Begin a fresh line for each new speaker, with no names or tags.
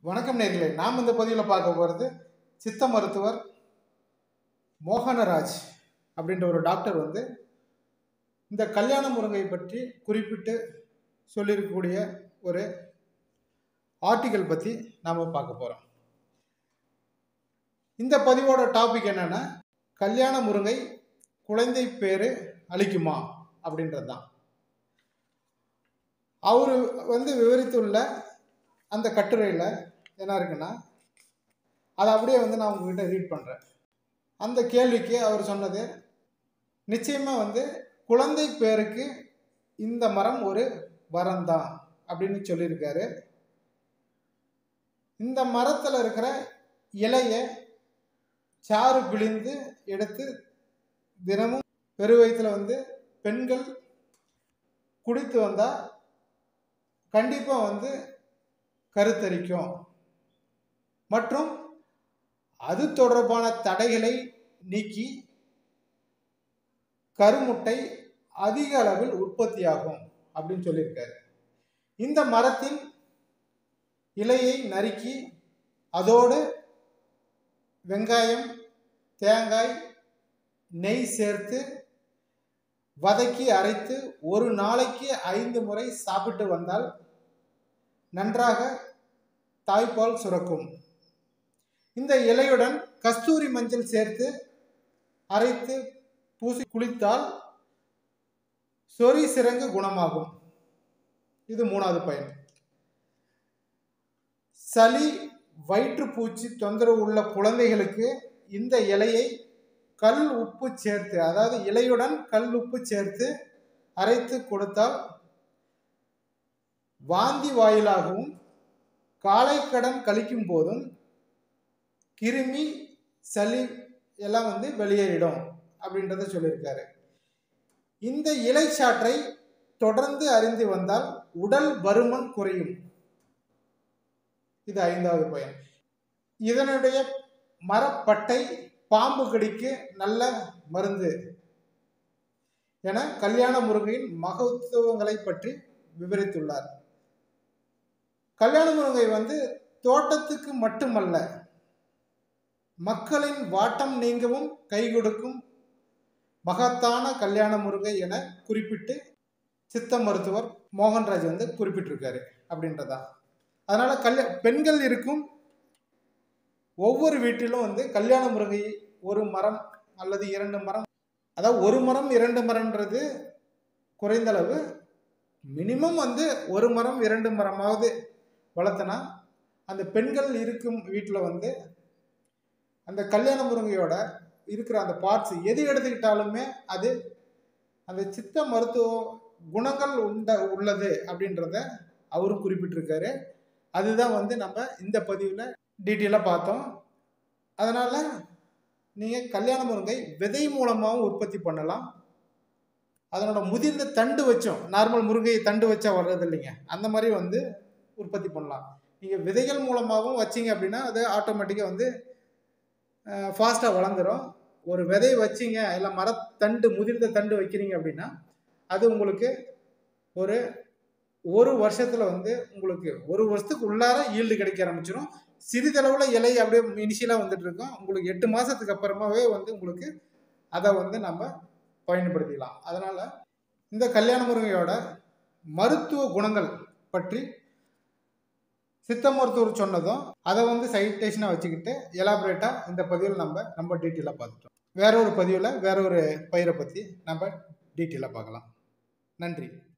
வணக்கம் நேர்களே நாம் இந்த பதிவில் பார்க்க போகிறது சித்த மருத்துவர் மோகனராஜ் அப்படின்ற ஒரு டாக்டர் வந்து இந்த கல்யாண முருங்கை பற்றி குறிப்பிட்டு சொல்லியிருக்கக்கூடிய ஒரு ஆர்டிக்கல் பற்றி நாம் பார்க்க போகிறோம் இந்த பதிவோட டாபிக் என்னென்னா கல்யாண முருங்கை குழந்தை பேரு அளிக்குமா அப்படின்றது தான் அவர் வந்து விவரித்துள்ள அந்த கட்டுரையில் என்ன இருக்குன்னா அதை அப்படியே வந்து நான் உங்ககிட்ட ரீட் பண்ணுறேன் அந்த கேள்விக்கு அவர் சொன்னது நிச்சயமாக வந்து குழந்தை பேருக்கு இந்த மரம் ஒரு வரம் தான் அப்படின்னு சொல்லியிருக்காரு இந்த மரத்தில் இருக்கிற இலையை சாறு பிழிந்து எடுத்து தினமும் பெருவயத்தில் வந்து பெண்கள் குடித்து வந்தால் கண்டிப்பாக வந்து கருத்தரிக்கும் மற்றும் அது தொடர்பான தடைகளை நீக்கி கருமுட்டை அதிக அளவில் உற்பத்தியாகும் அப்படின்னு சொல்லியிருக்காரு இந்த மரத்தின் இலையை நறுக்கி அதோடு வெங்காயம் தேங்காய் நெய் சேர்த்து வதக்கி அரைத்து ஒரு நாளைக்கு ஐந்து முறை சாப்பிட்டு வந்தால் நன்றாக தாய்ப்பால் சுரக்கும் இந்த இலையுடன் கஸ்தூரி மஞ்சள் சேர்த்து அரைத்து பூசி குளித்தால் சொறி சிறங்கு குணமாகும் இது மூணாவது பயன் சளி வயிற்றுப்பூச்சி தொந்தரவு உள்ள குழந்தைகளுக்கு இந்த இலையை கல் உப்பு சேர்த்து அதாவது இலையுடன் கல் உப்பு சேர்த்து அரைத்து கொடுத்தால் வாந்தி வாயிலாகவும் காலை கடன் கழிக்கும் போதும் கிருமி சளி எல்லாம் வந்து வெளியேறிடும் அப்படின்றத சொல்லியிருக்காரு இந்த இலை சாற்றை தொடர்ந்து அறிந்து வந்தால் உடல் பருமன் குறையும் இது ஐந்தாவது பயன் இதனுடைய மரப்பட்டை பாம்பு கடிக்கு நல்ல மருந்து என கல்யாண முருகையின் மகத்துவங்களை பற்றி விவரித்துள்ளார் கல்யாண முருங்கை வந்து தோட்டத்துக்கு மட்டுமல்ல மக்களின் வாட்டம் நீங்கவும் கை கொடுக்கும் மகத்தான கல்யாண முருங்கை என குறிப்பிட்டு சித்த மருத்துவர் மோகன்ராஜ் வந்து குறிப்பிட்டிருக்காரு அப்படின்றதா அதனால கல்யா பெண்கள் இருக்கும் ஒவ்வொரு வீட்டிலும் வந்து கல்யாண முருங்கை ஒரு மரம் அல்லது இரண்டு மரம் அதாவது ஒரு மரம் இரண்டு மரம்ன்றது குறைந்த அளவு மினிமம் வந்து ஒரு மரம் இரண்டு மரமாவது வளர்த்தனா அந்த பெண்கள் இருக்கும் வீட்டில் வந்து அந்த கல்யாண முருங்கையோட இருக்கிற அந்த பார்ட்ஸ் எது எடுத்துக்கிட்டாலுமே அது அந்த சித்த மருத்துவ குணங்கள் உண்ட உள்ளது அப்படின்றத அவரும் குறிப்பிட்டிருக்காரு அதுதான் வந்து நம்ம இந்த பதிவில் டீட்டெயிலாக பார்த்தோம் அதனால் நீங்கள் கல்யாண முருங்கை விதை மூலமாகவும் உற்பத்தி பண்ணலாம் அதனோட முதிர்ந்த தண்டு வச்சோம் நார்மல் முருங்கையை தண்டு வச்சா வர்றது இல்லைங்க அந்த மாதிரி வந்து உற்பத்தி பண்ணலாம் நீங்கள் விதைகள் மூலமாகவும் வச்சிங்க அப்படின்னா அது ஆட்டோமேட்டிக்காக வந்து ஃபாஸ்ட்டாக வளர்ந்துடும் ஒரு விதை வச்சிங்க இல்லை மரத்தண்டு முதிர்ந்த தண்டு வைக்கிறீங்க அப்படின்னா அது உங்களுக்கு ஒரு ஒரு வருஷத்தில் வந்து உங்களுக்கு ஒரு வருஷத்துக்கு உள்ளார ஈல்டு கிடைக்க ஆரம்பிச்சிடும் சிறிதளவில் இலை அப்படியே இனிஷியலாக வந்துட்டு இருக்கும் உங்களுக்கு எட்டு மாதத்துக்கு அப்புறமாவே வந்து உங்களுக்கு அதை வந்து நம்ம பயன்படுத்திக்கலாம் அதனால் இந்த கல்யாண முருங்கையோட மருத்துவ குணங்கள் பற்றி சித்த மருத்துவர் சொன்னதும் அதை வந்து சைட்டேஷனாக வச்சுக்கிட்டு எலாபரேட்டாக இந்த பதிவில் நம்ம ரொம்ப டீட்டெயிலாக பார்த்துட்டோம் வேற ஒரு பதிவில் வேற ஒரு பயிரை பற்றி நம்ம டீட்டெயிலாக பார்க்கலாம் நன்றி